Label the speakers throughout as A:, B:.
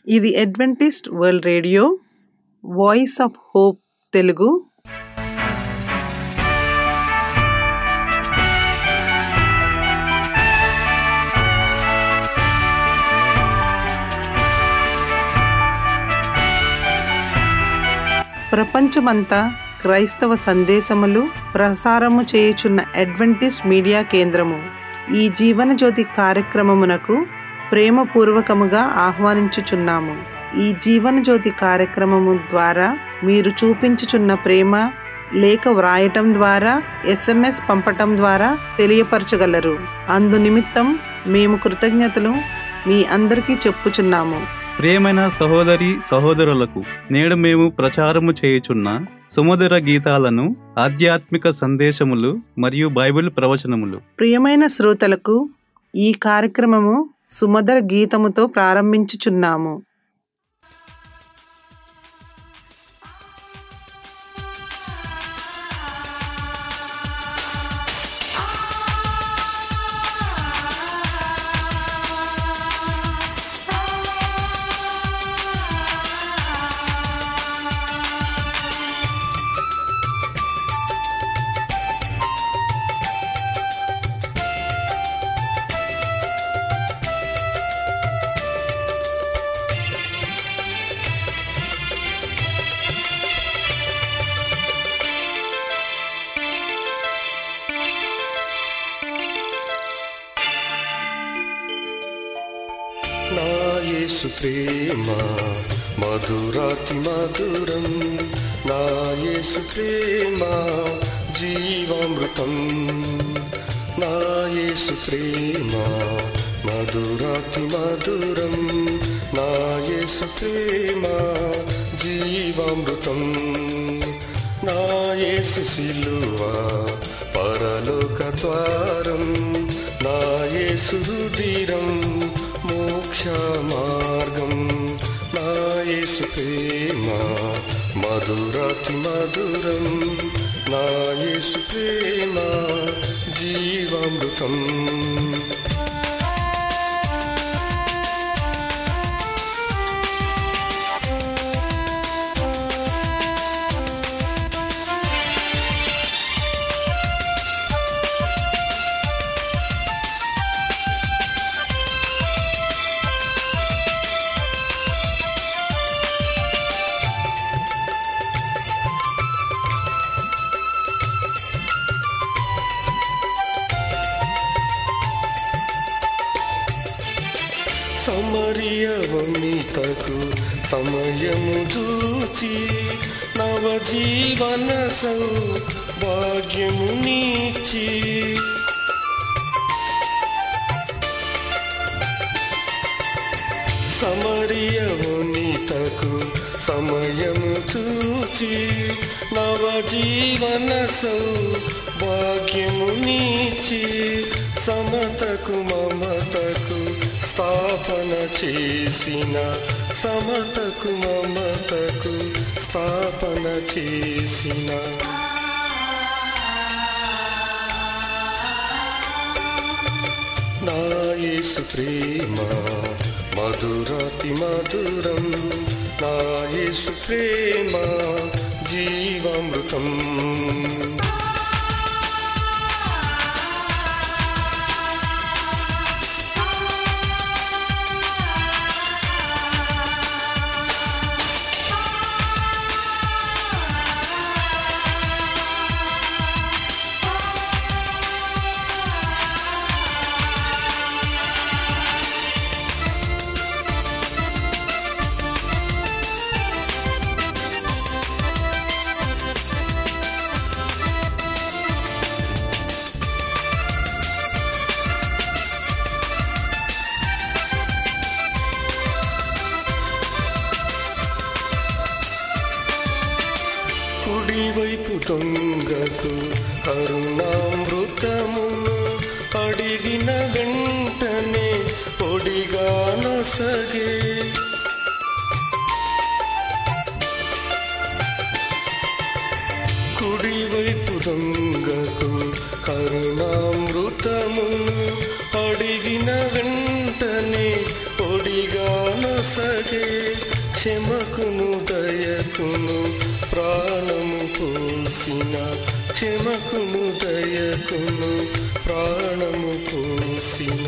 A: ఇది Adventist world radio voice of hope Telugu ప్రపంచమంతా క్రైస్తవ సందేశములు ప్రసారము చేయుచున్న అడ్వెంటిస్ట్ మీడియా కేంద్రము ఈ జీవనజ్యోతి కార్యక్రమమునకు ప్రేమపూర్వకముగా ఆహ్వానించుచున్నాము ఈ జీవనజ్యోతి కార్యక్రమము ద్వారా మీరు చూపించుచున్న ప్రేమ లేఖ వ్రాయటం ద్వారా ఎస్ఎంఎస్ పంపటం ద్వారా తెలియపరచగలరు అందు నిమిత్తం మేము కృతజ్ఞతలు మీ అందరికీ చెప్పుచున్నాము
B: ప్రియమైన సహోదరి సహోదరులకు నేడు మేము ప్రచారము చేయుచున్న సుమధుర గీతాలను ఆధ్యాత్మిక సందేశములు మరియు బైబిల్ ప్రవచనములు
A: ప్రియమైన శ్రోతలకు ఈ కార్యక్రమము సుమధుర గీతముతో ప్రారంభించుచున్నాము
C: నా యేసు ప్రేమ మధురాతి మధురం నా యేసు ప్రేమ జీవామృతం నా యేసు ప్రేమ మధురాతి మధురం నా యేసు ప్రేమ జీవామృతం నా యేసు సిలువ పరలోక ద్వారం నా యేసు రుదిరం మోక్ష మార్గం నా యేసు ప్రేమ మధురాతి మధురం నా యేసు ప్రేమ జీవామృతం సమరియవమితకు సమయము చూచి నవజీవన సౌ భాగ్యము నీచి సమరియవమితకు సమయము చూచి నవజీవన సౌ భాగ్యము నీచి సమతకు మమతకు స్థాపన చేసిన సమతకు మమతకు స్థాపన చేసిన నా యేసు ప్రేమ మధురాతి మధురం నా యేసు ప్రేమ జీవామృతం కుడివైపు దొంగకు కరుణామృతమును అడిగిన వెంటనే పొడిగా నొసగే కుడివైపు దొంగకు కరుణామృతమును అడిగిన వెంటనే పొడిగా నొసగే క్షమకును దయకును ప్రాణము పోసిన క్షమకును దయకును ప్రాణము పోసిన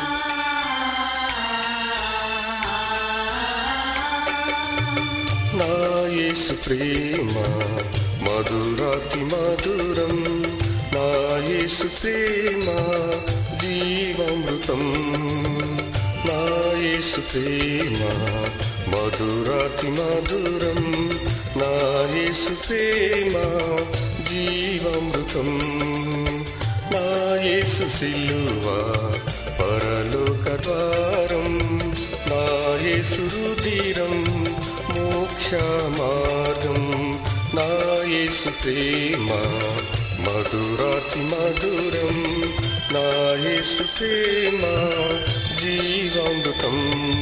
C: నా యేసు ప్రేమ మధురాతి మధురం నా యేసు ప్రేమ జీవామృతం నా యేసు ప్రేమ మధురాతి మధురం నా యేసు ప్రేమ జీవామృతం నా యేసు సిలువ పరలోక ద్వారం నా యేసు రుధిరం మోక్ష మార్గం నా యేసు ప్రేమ మధురాతి మధురం నా యేసు ప్రేమ జీవామృతం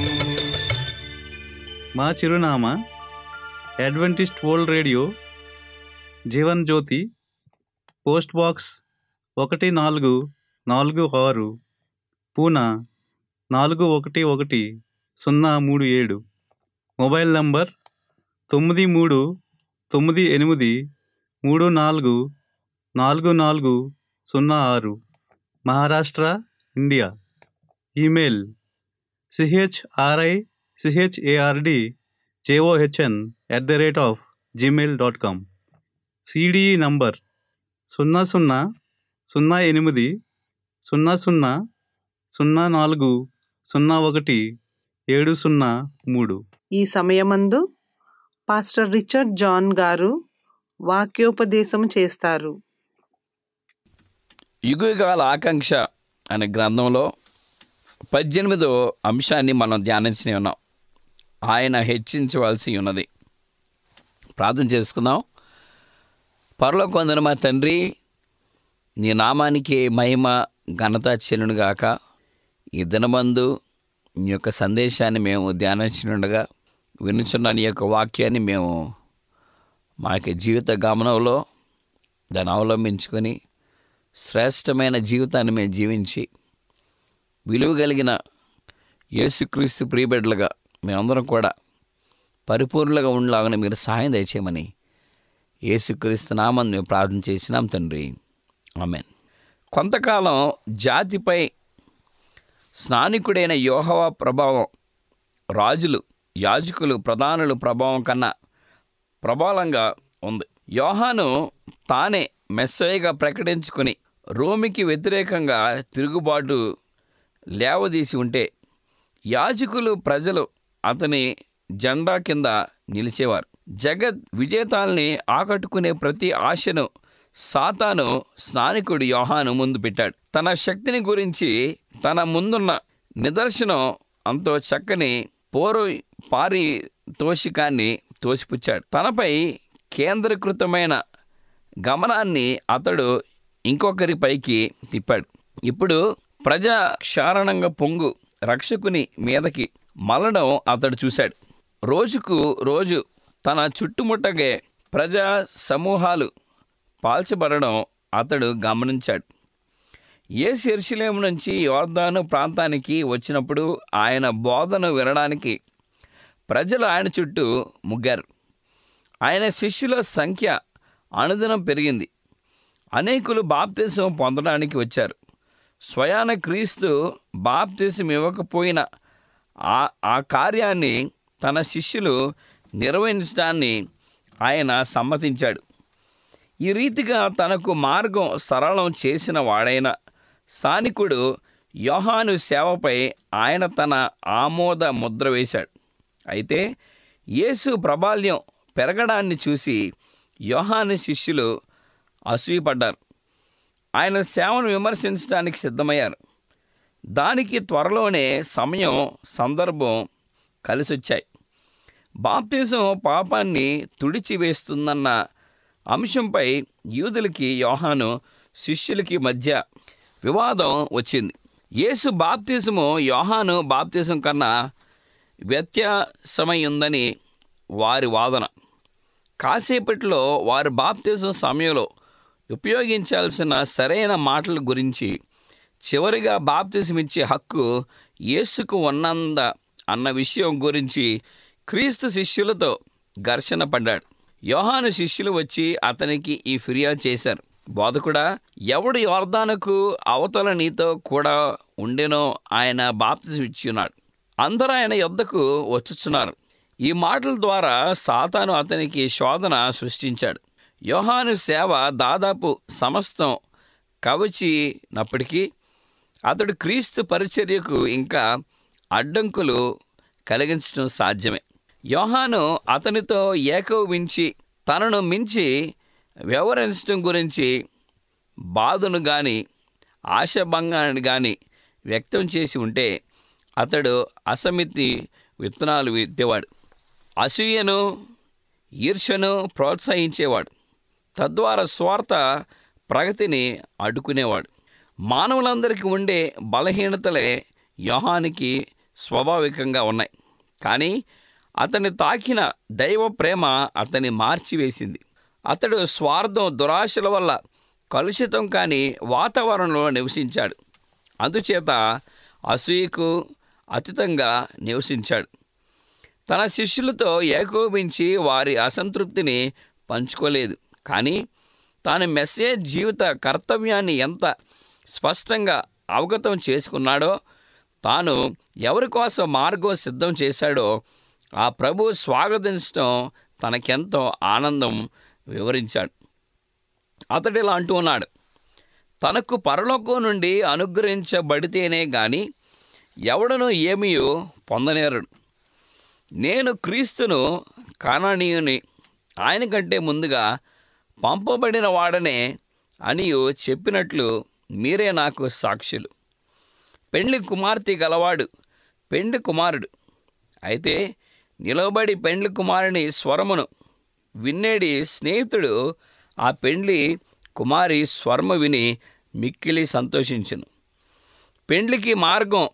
B: మా చిరునామా అడ్వెంటిస్ట్ వరల్డ్ రేడియో జీవన్ జ్యోతి పోస్ట్ బాక్స్ ఒకటి నాలుగు నాలుగు ఆరు పూనా నాలుగు ఒకటి ఒకటి సున్నా మూడు ఏడు మొబైల్ నంబర్ తొమ్మిది మూడు తొమ్మిది ఎనిమిది మూడు నాలుగు నాలుగు నాలుగు సున్నా ఆరు Maharashtra India email C H R I C H A R D J O H N at the rate of Gmail dot com C D E number సున్నా సున్నా సున్నా ఎనిమిది సున్నా సున్నా సున్నా నాలుగు సున్నా ఒకటి ఏడు సున్నా మూడు
A: ఈ సమయమందు పాస్టర్ రిచర్డ్ జాన్ గారు వాక్యోపదేశం చేస్తారు
D: యుగయుగాల ఆకాంక్ష అనే గ్రంథంలో పద్దెనిమిదో అంశాన్ని మనం ధ్యానించి ఉన్నాం ఆయన హెచ్చించవలసి ఉన్నది ప్రార్థన చేసుకుందాం పరలోకొందన మా తండ్రి నీ నామానికి మహిమ ఘనత చెల్లునుగాక ఈ దినమందు నీ యొక్క సందేశాన్ని మేము ధ్యానించినుండగా వినుచున్న నీ యొక్క వాక్యాన్ని మేము మా యొక్క జీవిత గమనంలో దాన్ని అవలంబించుకొని శ్రేష్టమైన జీవితాన్ని మేము జీవించి విలువ కలిగిన యేసుక్రీస్తు ప్రియబిడ్డలుగా మేమందరం కూడా పరిపూర్ణులుగా ఉండలాగానే మీరు సహాయం దయచేయమని యేసుక్రీస్తు నామని మేము ప్రార్థన చేసినాం తండ్రి ఆమెన్ కొంతకాలం జాతిపై స్నానికుడైన యోహవ ప్రభావం రాజులు యాజకులు ప్రధానులు ప్రభావం కన్నా ప్రబలంగా ఉంది యోహాను తానే మెస్సయ్యగా ప్రకటించుకుని రోమికి వ్యతిరేకంగా తిరుగుబాటు లేవదీసి ఉంటే యాజకులు ప్రజలు అతని జెండా కింద నిలిచేవారు జగత్ విజేతాల్ని ఆకట్టుకునే ప్రతి ఆశను సాతాను స్నానికుడు యోహాను ముందు పెట్టాడు తన శక్తిని గురించి తన ముందున్న నిదర్శనం అంతో చక్కని పోరు పారితోషికాన్ని తోసిపుచ్చాడు తనపై కేంద్రీకృతమైన గమనాన్ని అతడు ఇంకొకరిపైకి తిప్పాడు ఇప్పుడు ప్రజా క్షారణంగా పొంగు రక్షకుని మీదకి మలడం అతడు చూశాడు రోజుకు రోజు తన చుట్టుముట్టగే ప్రజా సమూహాలు పాల్చబడడం అతడు గమనించాడు ఏ శిర్షిలేము నుంచి యోర్దాను ప్రాంతానికి వచ్చినప్పుడు ఆయన బోధన వినడానికి ప్రజలు ఆయన చుట్టూ ముగ్గారు ఆయన శిష్యుల సంఖ్య అనుదినం పెరిగింది అనేకులు బాప్తీసం పొందడానికి వచ్చారు స్వయాన క్రీస్తు బాప్తీసం ఇవ్వకపోయిన ఆ ఆ కార్యాన్ని తన శిష్యులు నిర్వహించడాన్ని ఆయన సమ్మతించాడు ఈ రీతిగా తనకు మార్గం సరళం చేసిన వాడైన స్థానికుడు యోహాను సేవపై ఆయన తన ఆమోద ముద్ర వేశాడు అయితే యేసు ప్రాబల్యం పెరగడాన్ని చూసి యోహాను శిష్యులు అసూయపడ్డారు ఆయన సేవను విమర్శించడానికి సిద్ధమయ్యారు దానికి త్వరలోనే సమయం సందర్భం కలిసొచ్చాయి బాప్తిజం పాపాన్ని తుడిచివేస్తుందన్న అంశంపై యూదులకి యోహాను శిష్యులకి మధ్య వివాదం వచ్చింది యేసు బాప్తిజము యోహాను బాప్తిజం కన్నా వ్యత్యాసమై ఉందని వారి వాదన కాసేపట్లో వారు బాప్తిజం సమయంలో ఉపయోగించాల్సిన సరైన మాటల గురించి చివరిగా బాప్తిజం ఇచ్చే హక్కు యేసుకు ఉన్నంద అన్న విషయం గురించి క్రీస్తు శిష్యులతో ఘర్షణ పడ్డాడు యోహాను శిష్యులు వచ్చి అతనికి ఈ ఫిర్యాదు చేశారు బోధకుడా ఎవడు యోర్దానుకు అవతల నీతో కూడా ఉండెనో ఆయన బాప్తిజం ఇచ్చి ఉన్నాడు అందరూ ఆయన యొద్దకు వచ్చుచున్నారు ఈ మాటల ద్వారా సాతాను అతనికి శోధన సృష్టించాడు యోహాను సేవ దాదాపు సమస్తం కవచినప్పటికీ అతడు క్రీస్తు పరిచర్యకు ఇంకా అడ్డంకులు కలిగించడం సాధ్యమే యోహాను అతనితో ఏకోవించి తనను మించి వ్యవహరించడం గురించి బాధను కానీ ఆశాభంగాన్ని కానీ వ్యక్తం చేసి ఉంటే అతడు అసమితి విత్తనాలు విత్తేవాడు అసూయను ఈర్ష్యను ప్రోత్సహించేవాడు తద్వారా స్వార్థ ప్రగతిని అడ్డుకునేవాడు మానవులందరికీ ఉండే బలహీనతలే యోహానికి స్వాభావికంగా ఉన్నాయి కానీ అతన్ని తాకిన దైవ ప్రేమ అతన్ని మార్చివేసింది అతడు స్వార్థం దురాశల వల్ల కలుషితం కాని వాతావరణంలో నివసించాడు అందుచేత అసూయకు అతీతంగా నివసించాడు తన శిష్యులతో ఏకోపించి వారి అసంతృప్తిని పంచుకోలేదు కానీ తాను మెసేజ్ జీవిత కర్తవ్యాన్ని ఎంత స్పష్టంగా అవగతం చేసుకున్నాడో తాను ఎవరి కోసం మార్గం సిద్ధం చేశాడో ఆ ప్రభు స్వాగతించడం తనకెంతో ఆనందం వివరించాడు అతడు ఇలా అంటూ ఉన్నాడు తనకు పరలోకం నుండి అనుగ్రహించబడితేనే గాని ఎవడను ఏమీ పొందనేరడు నేను క్రీస్తును కానానీయుని ఆయన కంటే ముందుగా పంపబడిన వాడనే అనియు చెప్పినట్లు మీరే నాకు సాక్షులు పెండ్లి కుమార్తె గలవాడు పెండ్లి కుమారుడు అయితే నిలబడి పెండ్లి కుమారుని స్వరమును విన్నేడి స్నేహితుడు ఆ పెండ్లి కుమారి స్వర్మ విని మిక్కిలి సంతోషించును పెండ్లికి మార్గం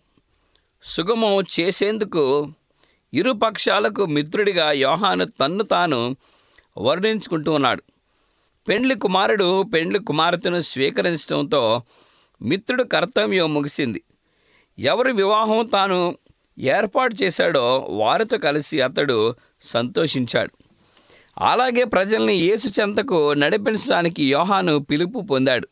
D: సుగమం చేసేందుకు ఇరు పక్షాలకు మిత్రుడిగా యోహాను తన్ను తాను వర్ణించుకుంటూ ఉన్నాడు పెండ్లి కుమారుడు పెండ్లి కుమార్తెను స్వీకరించడంతో మిత్రుడు కర్తవ్యం ముగిసింది ఎవరి వివాహం తాను ఏర్పాటు చేశాడో వారితో కలిసి అతడు సంతోషించాడు అలాగే ప్రజల్ని యేసు చెంతకు నడిపించడానికి యోహాను పిలుపు పొందాడు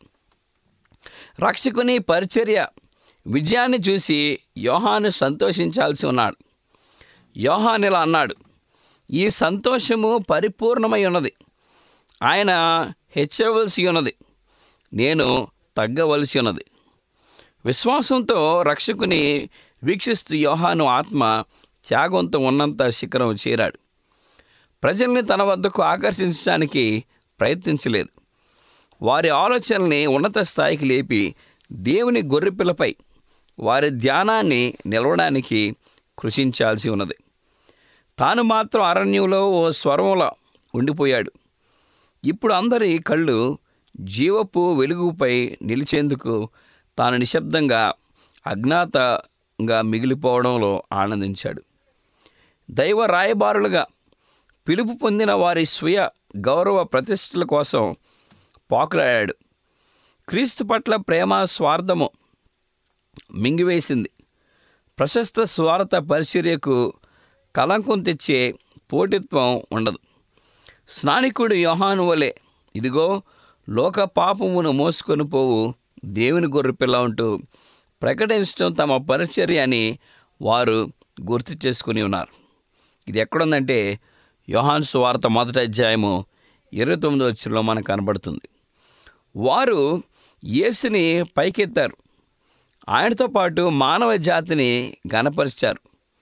D: రక్షకుని పరిచర్య విజయాన్ని చూసి యోహాను సంతోషించాల్సి ఉన్నాడు యోహాన్ ఇలా అన్నాడు ఈ సంతోషము పరిపూర్ణమై ఉన్నది ఆయన హెచ్చవలసి ఉన్నది నేను తగ్గవలసి ఉన్నది విశ్వాసంతో రక్షకుని వీక్షిస్తూ యోహాను ఆత్మ త్యాగంతో ఉన్నంత శిఖరం చేరాడు ప్రజల్ని తన వద్దకు ఆకర్షించడానికి ప్రయత్నించలేదు వారి ఆలోచనల్ని ఉన్నత స్థాయికి లేపి దేవుని గొర్రెపిల్లపై వారి ధ్యానాన్ని నిలవడానికి కృషించాల్సి ఉన్నది తాను మాత్రం అరణ్యంలో ఓ స్వరంలో ఉండిపోయాడు ఇప్పుడు అందరి కళ్ళు జీవపు వెలుగుపై నిలిచేందుకు తాను నిశ్శబ్దంగా అజ్ఞాతంగా మిగిలిపోవడంలో ఆనందించాడు దైవ రాయబారులుగా పిలుపు పొందిన వారి స్వీయ గౌరవ ప్రతిష్టల కోసం పాకులాడాడు క్రీస్తు పట్ల ప్రేమ స్వార్థము మింగివేసింది ప్రశస్త స్వార్థ పరిచర్యకు కలంకం తెచ్చే పోటిత్వం ఉండదు స్నానికుడు యోహాను వలె ఇదిగో లోక పాపమును మోసుకొని పోవు దేవుని గొర్రెపిల్ల ఉంటూ ప్రకటించడం తమ పరిచర్య అని వారు గుర్తు చేసుకుని ఉన్నారు ఇది ఎక్కడుందంటే యోహాన్ సువార్త మొదటి అధ్యాయము ఇరవై తొమ్మిదో వచ్చులో మనకు కనబడుతుంది వారు యేసుని పైకెత్తారు ఆయనతో పాటు మానవ జాతిని గణపరిచారు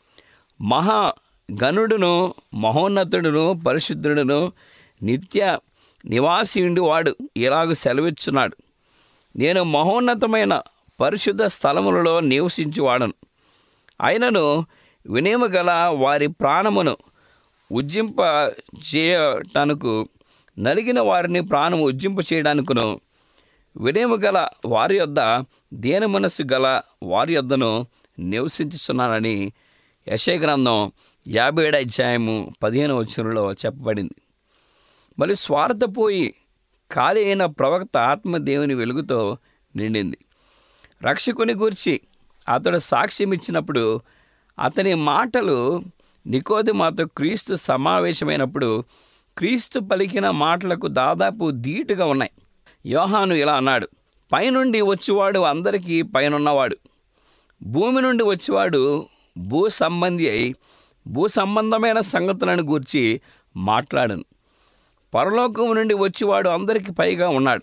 D: మహా గనుడును మహోన్నతుడును పరిశుద్ధుడును నిత్య నివాసియుండి వాడు ఇలాగ సెలవిచ్చున్నాడు నేను మహోన్నతమైన పరిశుద్ధ స్థలములలో నివసించువాడను అయినను వినేము గల వారి ప్రాణమును ఉజ్జింప చేయటానికి నలిగిన వారిని ప్రాణం ఉజ్జింప చేయడానికును వినేము గల వారి యొద్ద దేన మనస్సు గల వారి యొద్దను నివసించుతున్నానని యశయ గ్రంథం యాభై ఏడు అధ్యాయము పదిహేను వచనంలో చెప్పబడింది మరి స్వార్థపోయి ఖాళీ అయిన ప్రవక్త ఆత్మదేవుని వెలుగుతో నిండింది రక్షకుని గూర్చి అతడు సాక్ష్యం ఇచ్చినప్పుడు అతని మాటలు నికోదిమాతో క్రీస్తు సమావేశమైనప్పుడు క్రీస్తు పలికిన మాటలకు దాదాపు ధీటుగా ఉన్నాయి యోహాను ఇలా అన్నాడు పైనుండి వచ్చేవాడు అందరికీ పైనున్నవాడు భూమి నుండి వచ్చేవాడు భూ సంబంధి అయి భూ సంబంధమైన సంగతులను గూర్చి మాట్లాడను పరలోకం నుండి వచ్చేవాడు అందరికీ పైగా ఉన్నాడు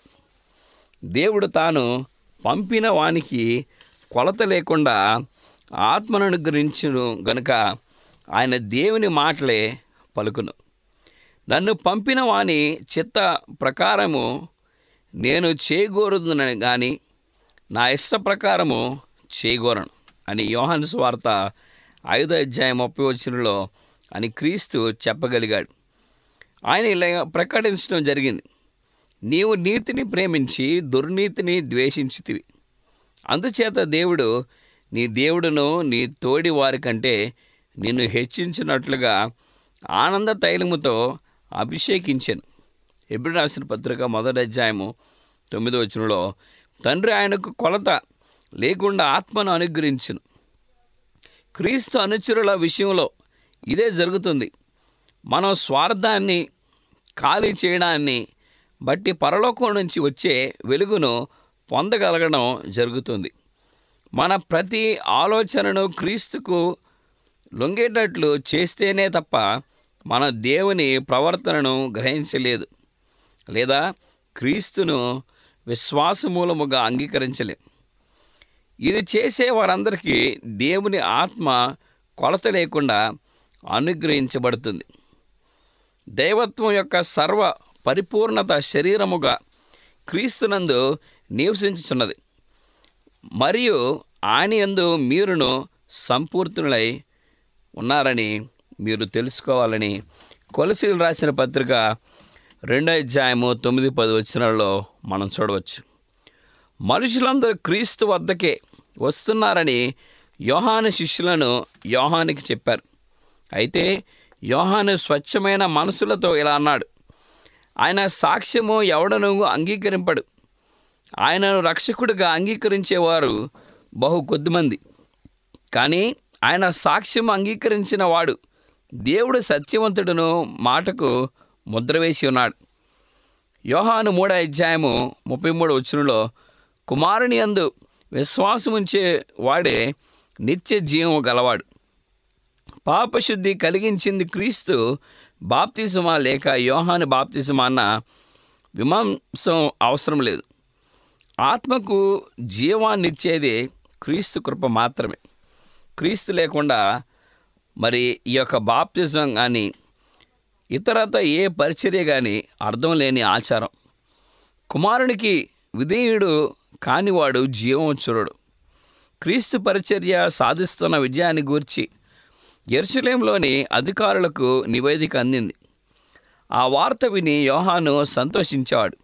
D: దేవుడు తాను పంపిన వానికి కొలత లేకుండా ఆత్మను అనుగ్రహించును గనుక ఆయన దేవుని మాటలే పలుకును నన్ను పంపిన వాని చిత్త ప్రకారము నేను చేయగోరుదునని కానీ నా ఇష్ట ప్రకారము చేయగోరను అని యోహాను స్వార్త ఐదో అధ్యాయం ముప్పై వచ్చినలో అని క్రీస్తు చెప్పగలిగాడు ఆయన ఇలా ప్రకటించడం జరిగింది నీవు నీతిని ప్రేమించి దుర్నీతిని ద్వేషించితివి అందుచేత దేవుడు నీ దేవుడును నీ తోడి వారి కంటే నిన్ను హెచ్చించినట్లుగా ఆనంద తైలముతో అభిషేకించాను ఎప్పుడు రాసిన పత్రిక మొదటి అధ్యాయము తొమ్మిదో వచనంలో తండ్రి ఆయనకు కొలత లేకుండా ఆత్మను అనుగ్రహించును క్రీస్తు అనుచరుల విషయంలో ఇదే జరుగుతుంది మనం స్వార్థాన్ని ఖాళీ చేయడాన్ని బట్టి పరలోకం నుంచి వచ్చే వెలుగును పొందగలగడం జరుగుతుంది మన ప్రతి ఆలోచనను క్రీస్తుకు లొంగేటట్లు చేస్తేనే తప్ప మన దేవుని ప్రవర్తనను గ్రహించలేదు లేదా క్రీస్తును విశ్వాసమూలముగా అంగీకరించలేం ఇది చేసే వారందరికీ దేవుని ఆత్మ కొలత లేకుండా అనుగ్రహించబడుతుంది దైవత్వం యొక్క సర్వ పరిపూర్ణత శరీరముగా క్రీస్తునందు నివసించుచున్నది మరియు ఆయన యందు మీరును సంపూర్ణులై ఉన్నారని మీరు తెలుసుకోవాలని కొలసీలు రాసిన పత్రిక రెండో అధ్యాయము తొమ్మిది పది వచ్చినాల్లో మనం చూడవచ్చు మనుషులందరూ క్రీస్తు వద్దకే వస్తున్నారని యోహాను శిష్యులను యోహానికి చెప్పారు అయితే యోహాను స్వచ్ఛమైన మనసులతో ఇలా అన్నాడు ఆయన సాక్ష్యము ఎవడను అంగీకరింపడు ఆయనను రక్షకుడిగా అంగీకరించేవారు బహు కొద్దిమంది కానీ ఆయన సాక్ష్యం అంగీకరించిన వాడు దేవుడు సత్యవంతుడును మాటకు ముద్ర వేసి ఉన్నాడు యోహాను మూడో అధ్యాయము ముప్పై మూడు వచ్చునులో కుమారుని యందు విశ్వాసముంచే వాడే నిత్య జీవము గలవాడు పాపశుద్ధి కలిగించింది క్రీస్తు బాప్తిజమా లేక యోహాను బాప్తిజమా అన్న విమాంసం అవసరం లేదు ఆత్మకు జీవాన్నిచ్చేది క్రీస్తు కృప మాత్రమే క్రీస్తు లేకుండా మరి ఈ యొక్క బాప్తిజం కానీ ఇతరత ఏ పరిచర్య కానీ అర్థం లేని ఆచారం కుమారునికి విధేయుడు కానివాడు జీవోచురుడు క్రీస్తు పరిచర్య సాధిస్తున్న విజయాన్ని గూర్చి ఎరుసలేంలోని అధికారులకు నివేదిక అందింది ఆ వార్త విని యోహాను సంతోషించాడు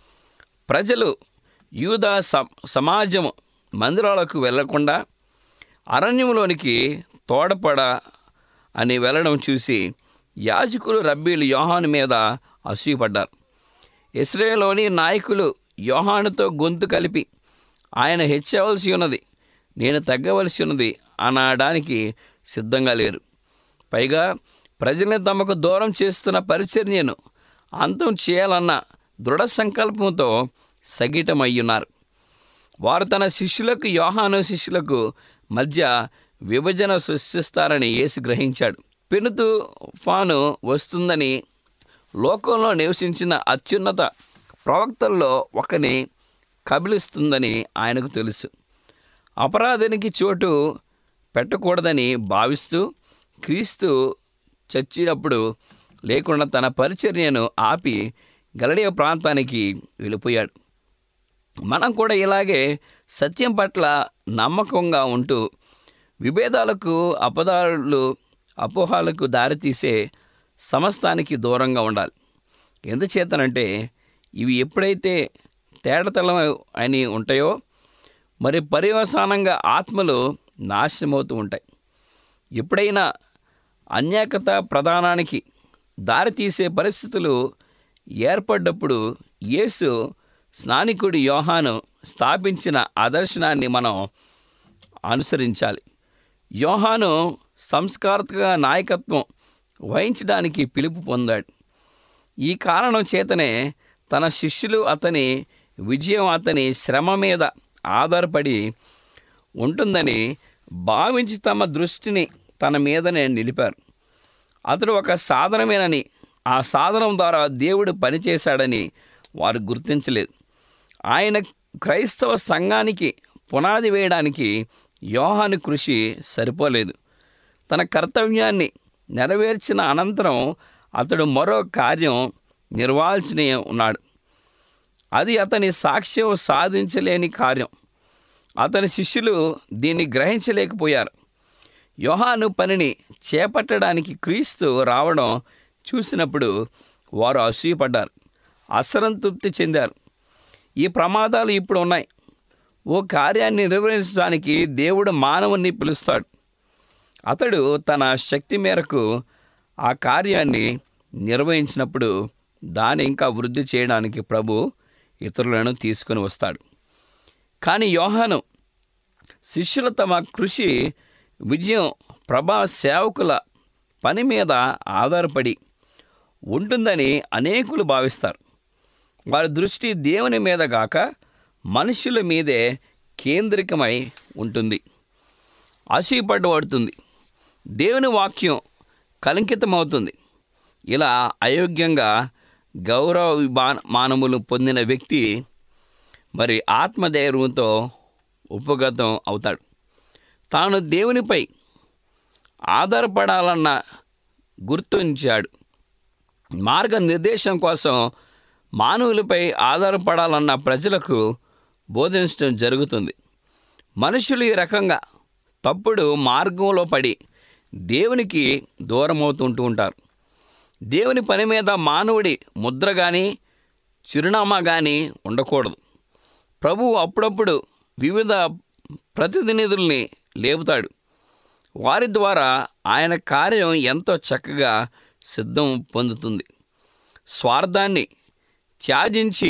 D: ప్రజలు యూద సమాజం మందిరాలకు వెళ్లకుండా అరణ్యంలోనికి తోడపడ అని వెళ్ళడం చూసి యాజకులు రబ్బీలు యోహాను మీద అసూయపడ్డారు ఇస్రాయేల్లోని నాయకులు యోహానుతో గొంతు కలిపి ఆయన హెచ్చవలసి ఉన్నది నేను తగ్గవలసి ఉన్నది అనడానికి సిద్ధంగా లేరు పైగా ప్రజల్ని తమకు దూరం చేస్తున్న పరిచర్యను అంతం చేయాలన్న దృఢ సంకల్పంతో సగిటమయ్యున్నారు వారు తన శిష్యులకు యోహాను శిష్యులకు మధ్య విభజన సృష్టిస్తారని యేసు గ్రహించాడు పెనుతు ఫాను వస్తుందని లోకంలో నివసించిన అత్యున్నత ప్రవక్తల్లో ఒకని కబిలిస్తుందని ఆయనకు తెలుసు అపరాధానికి చోటు పెట్టకూడదని భావిస్తూ క్రీస్తు చచ్చినప్పుడు లేకుండా తన పరిచర్యను ఆపి గలడియ ప్రాంతానికి వెళ్ళిపోయాడు మనం కూడా ఇలాగే సత్యం పట్ల నమ్మకంగా ఉంటూ విభేదాలకు అపదాలు అపోహాలకు దారితీసే సమస్తానికి దూరంగా ఉండాలి ఎందుచేతనంటే ఇవి ఎప్పుడైతే తేడతలం అని ఉంటాయో మరి పర్యవసానంగా ఆత్మలు నాశనమవుతూ ఉంటాయి ఎప్పుడైనా అన్యాకత ప్రధానానికి దారితీసే పరిస్థితులు ఏర్పడ్డప్పుడు యేసు స్నానికుడి యోహాను స్థాపించిన ఆదర్శనాన్ని మనం అనుసరించాలి యోహాను సంస్కారక నాయకత్వం వహించడానికి పిలుపు పొందాడు ఈ కారణం చేతనే తన శిష్యులు అతని విజయం అతని శ్రమ మీద ఆధారపడి ఉంటుందని భావించి తమ దృష్టిని తన మీదనే నిలిపారు అతడు ఒక సాధనమేనని ఆ సాధనం ద్వారా దేవుడు పనిచేశాడని వారు గుర్తించలేదు ఆయన క్రైస్తవ సంఘానికి పునాది వేయడానికి యోహాను కృషి సరిపోలేదు తన కర్తవ్యాన్ని నెరవేర్చిన అనంతరం అతడు మరో కార్యం నిర్వాల్సిన ఉన్నాడు అది అతని సాక్ష్యం సాధించలేని కార్యం అతని శిష్యులు దీన్ని గ్రహించలేకపోయారు యోహాను పనిని చేపట్టడానికి క్రీస్తు రావడం చూసినప్పుడు వారు అసూయపడ్డారు అసంతృప్తి చెందారు ఈ ప్రమాదాలు ఇప్పుడు ఉన్నాయి ఓ కార్యాన్ని నిర్వహించడానికి దేవుడు మానవుణ్ణి పిలుస్తాడు అతడు తన శక్తి మేరకు ఆ కార్యాన్ని నిర్వహించినప్పుడు దాన్ని ఇంకా వృద్ధి చేయడానికి ప్రభు ఇతరులను తీసుకొని వస్తాడు కానీ యోహాను శిష్యుల తమ కృషి విజయం ప్రభా సేవకుల పని మీద ఆధారపడి ఉంటుందని అనేకులు భావిస్తారు వారి దృష్టి దేవుని మీద గాక మనుషుల మీదే కేంద్రికమై ఉంటుంది అసూయపడబడుతుంది దేవుని వాక్యం కలంకితమవుతుంది ఇలా అయోగ్యంగా గౌరవ విమాన- మానములు పొందిన వ్యక్తి మరి ఆత్మధైర్యంతో ఉపగతం అవుతాడు తాను దేవునిపై ఆధారపడాలన్న గుర్తించాడు మార్గ నిర్దేశం కోసం మానవులపై ఆధారపడాలన్న ప్రజలకు బోధించడం జరుగుతుంది మనుషులు ఈ రకంగా తప్పుడు మార్గంలో పడి దేవునికి దూరమవుతుంటూ ఉంటారు దేవుని పని మీద మానవుడి ముద్ర కానీ చిరునామా కానీ ఉండకూడదు ప్రభువు అప్పుడప్పుడు వివిధ ప్రతినిధుల్ని లేపుతాడు వారి ద్వారా ఆయన కార్యం ఎంతో చక్కగా సిద్ధం పొందుతుంది స్వార్థాన్ని త్యాజించి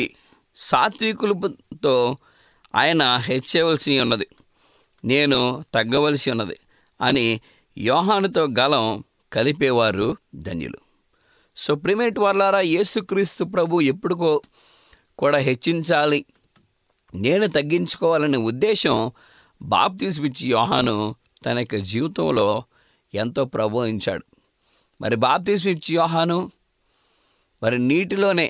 D: సాత్వికులతో ఆయన హెచ్చవలసి ఉన్నది నేను తగ్గవలసి ఉన్నది అని యోహానుతో గలం కలిపేవారు ధన్యులు సో ప్రిమేట్ వాళ్ళారా యేసుక్రీస్తు ప్రభు ఎప్పుడుకో కూడా హెచ్చించాలి నేను తగ్గించుకోవాలనే ఉద్దేశం బాప్తీసుమిచ్చి యోహాను తన యొక్క జీవితంలో ఎంతో ప్రభోదించాడు మరి బాప్తీసుమిచ్చి యోహాను మరి నీటిలోనే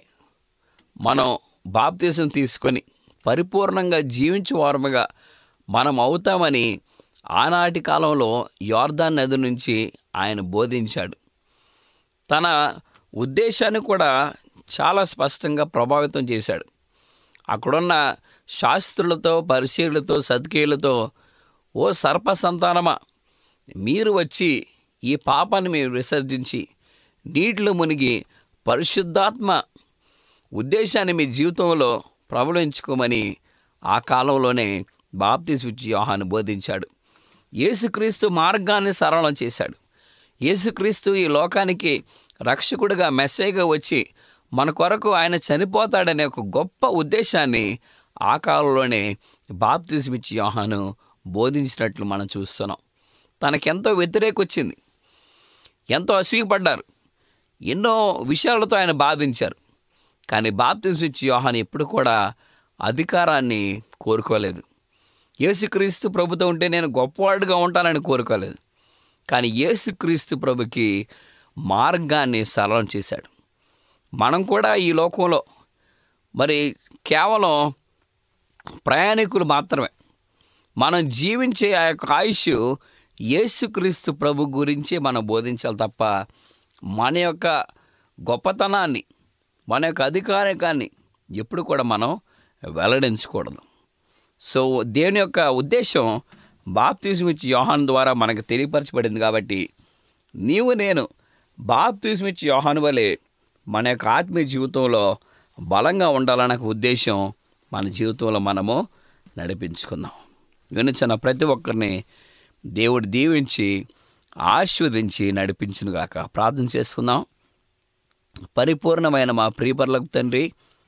D: మనం బాప్తీసం తీసుకొని పరిపూర్ణంగా జీవించే వారముగా మనం అవుతామని ఆనాటి కాలంలో యోర్దాన్ నది నుంచి ఆయన బోధించాడు తన ఉద్దేశాన్ని కూడా చాలా స్పష్టంగా ప్రభావితం చేశాడు అక్కడున్న శాస్త్రులతో పరిశీలతో సద్కేయులతో ఓ సర్ప సంతానమా మీరు వచ్చి ఈ పాపాన్ని మీరు విసర్జించి నీటిలో మునిగి పరిశుద్ధాత్మ ఉద్దేశాన్ని మీ జీవితంలో ప్రబలించుకోమని ఆ కాలంలోనే బాప్తీసు ఇచ్చి యోహాను బోధించాడు యేసుక్రీస్తు మార్గాన్ని సరళం చేశాడు యేసుక్రీస్తు ఈ లోకానికి రక్షకుడిగా మెస్సేగా వచ్చి మన కొరకు ఆయన చనిపోతాడనే ఒక గొప్ప ఉద్దేశాన్ని ఆ కాలంలోనే బాప్తిజమిచ్చి యోహాను బోధించినట్లు మనం చూస్తున్నాం తనకెంతో వ్యతిరేక వచ్చింది ఎంతో అసూయపడ్డారు ఎన్నో విషయాలతో ఆయన బాధించారు కానీ బాప్తిజం ఇచ్చి యోహాను ఎప్పుడు కూడా అధికారాన్ని కోరుకోలేదు యేసుక్రీస్తు ప్రభుతో ఉంటే నేను గొప్పవాడుగా ఉంటానని కోరుకోలేదు కానీ యేసుక్రీస్తు ప్రభుకి మార్గాన్ని సరళం చేశాడు మనం కూడా ఈ లోకంలో మరి కేవలం ప్రయాణికులు మాత్రమే మనం జీవించే ఆ యొక్క ఆయుష్ యేసుక్రీస్తు ప్రభు గురించి మనం బోధించాలి తప్ప మన యొక్క గొప్పతనాన్ని మన యొక్క అధికారికాన్ని ఎప్పుడు కూడా మనం వెల్లడించకూడదు సో దేవుని యొక్క ఉద్దేశం బాప్తీసం ఇచ్చి యోహాన్ ద్వారా మనకు తెలియపరచబడింది కాబట్టి నీవు నేను బాప్తీసం ఇచ్చి యోహాను వలె మన యొక్క ఆత్మీయ జీవితంలో బలంగా ఉండాలన్న ఒక ఉద్దేశం మన జీవితంలో మనము నడిపించుకుందాం వినిచిన ప్రతి ఒక్కరిని దేవుడు దీవించి ఆశీర్వదించి నడిపించునుగాక ప్రార్థన చేసుకుందాం పరిపూర్ణమైన మా ప్రియపరులకు తండ్రి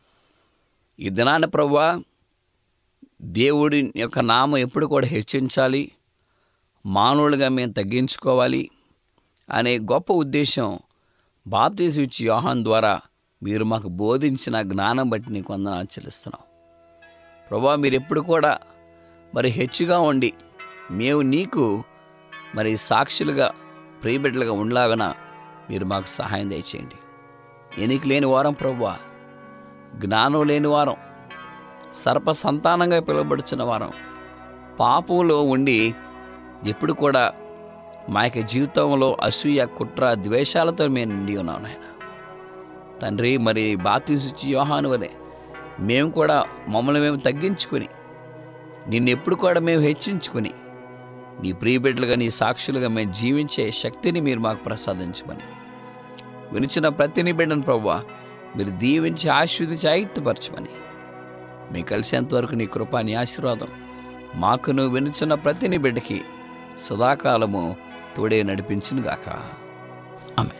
D: ఈ దినాన ప్రభువా దేవుడి యొక్క నామం ఎప్పుడు కూడా హెచ్చించాలి మానవులుగా మేము తగ్గించుకోవాలి అనే గొప్ప ఉద్దేశం బాప్తీసు ఇచ్చి యోహాన్ ద్వారా మీరు మాకు బోధించిన జ్ఞానం బట్టి నీకు వందనాలు చెల్లిస్తున్నాం ప్రభా మీరు ఎప్పుడు కూడా మరి హెచ్చుగా ఉండి మేము నీకు మరి సాక్షులుగా ప్రియబిడ్డలుగా ఉండలాగన మీరు మాకు సహాయం దయచేయండి ఎనికి లేని వారం ప్రభువా జ్ఞానం లేని వారం సర్ప సంతానంగా పిలువబడుచున్న వారం పాపంలో ఉండి ఎప్పుడు కూడా మా యొక్క జీవితంలో అసూయ కుట్ర ద్వేషాలతో మేము నిండి ఉన్నాం నాయన తండ్రి మరి బాప్తీసుచ్చి యోహాను వలె మేము కూడా మమ్మల్ని మేము తగ్గించుకొని నిన్ను ఎప్పుడు కూడా మేము హెచ్చించుకొని నీ ప్రియబిడ్డలుగా నీ సాక్షులుగా మేము జీవించే శక్తిని మీరు మాకు ప్రసాదించమని వినిచిన ప్రతి నీ బిడ్డను ప్రభువా మీరు దీవించి ఆశీర్వదించి ఆయుత్తపరచమని మీకు కలిసేంతవరకు నీ కృప నీ ఆశీర్వాదం మాకును వినుచున్న ప్రతి నీ బిడ్డకి సదాకాలము తోడే నడిపించునుగాక ఆమె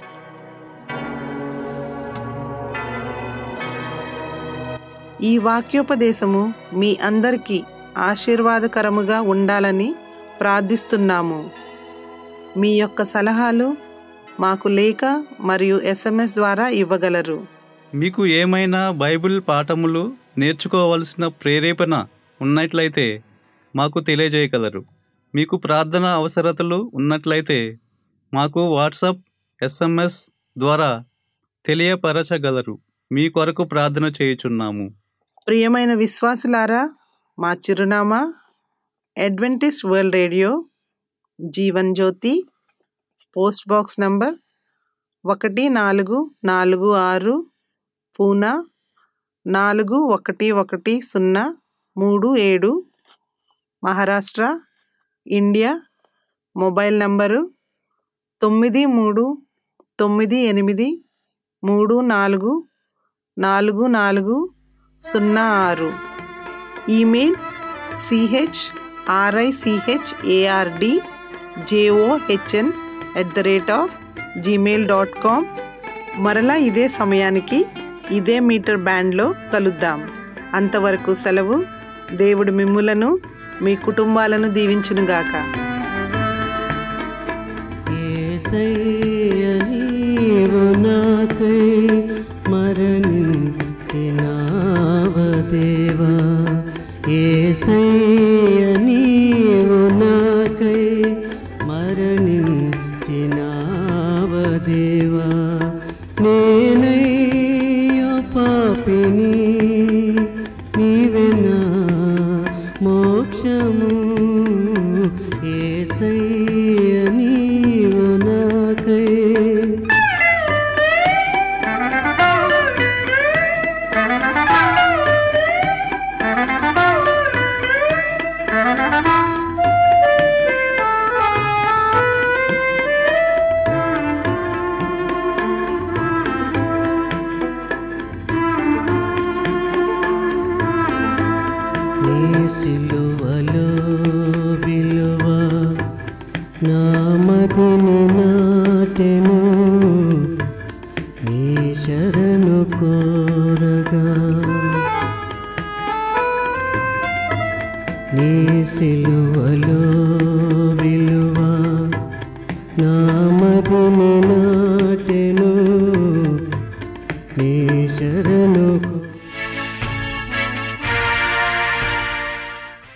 A: ఈ వాక్యోపదేశము మీ అందరికీ ఆశీర్వాదకరముగా ఉండాలని ప్రార్థిస్తున్నాము మీ యొక్క సలహాలు మాకు లేఖ మరియు ఎస్ఎంఎస్ ద్వారా ఇవ్వగలరు
B: మీకు ఏమైనా బైబిల్ పాఠములు నేర్చుకోవలసిన ప్రేరేపణ ఉన్నట్లయితే మాకు తెలియజేయగలరు మీకు ప్రార్థన అవసరతలు ఉన్నట్లయితే మాకు వాట్సాప్ ఎస్ఎంఎస్ ద్వారా తెలియపరచగలరు మీ కొరకు ప్రార్థన చేయుచున్నాము
A: ప్రియమైన విశ్వాసులారా మా చిరునామా అడ్వెంటిస్ట్ వరల్డ్ రేడియో జీవన్ జ్యోతి పోస్ట్ బాక్స్ నంబర్ ఒకటి నాలుగు నాలుగు ఆరు పూనా నాలుగు ఒకటి ఒకటి సున్నా మూడు ఏడు మహారాష్ట్ర ఇండియా మొబైల్ నంబరు తొమ్మిది మూడు తొమ్మిది ఎనిమిది మూడు నాలుగు నాలుగు నాలుగు సున్నా ఆరు email C H R I C H A R D J O H N at the rate of Gmail dot com మరలా ఇదే సమయానికి ఇదే మీటర్ బ్యాండ్లో కలుద్దాం అంతవరకు సెలవు దేవుడు మిమ్ములను మీ కుటుంబాలను దీవించునుగాక
E: ఏసయ్య నీవు నాకై మరణించినావ దేవా ఏసయ్య నీవు నాకై మరణించినావ దేవా నేనయ్యో పాపిని నీవెనా మోక్షము ఏసయ్య నీవు నాకై నీ సిలువలో విలువ నామదిని నాటెను నీ శరణు కోరగా నీ సిలువలో విలువ నామదిని నాటెను నీ శరణు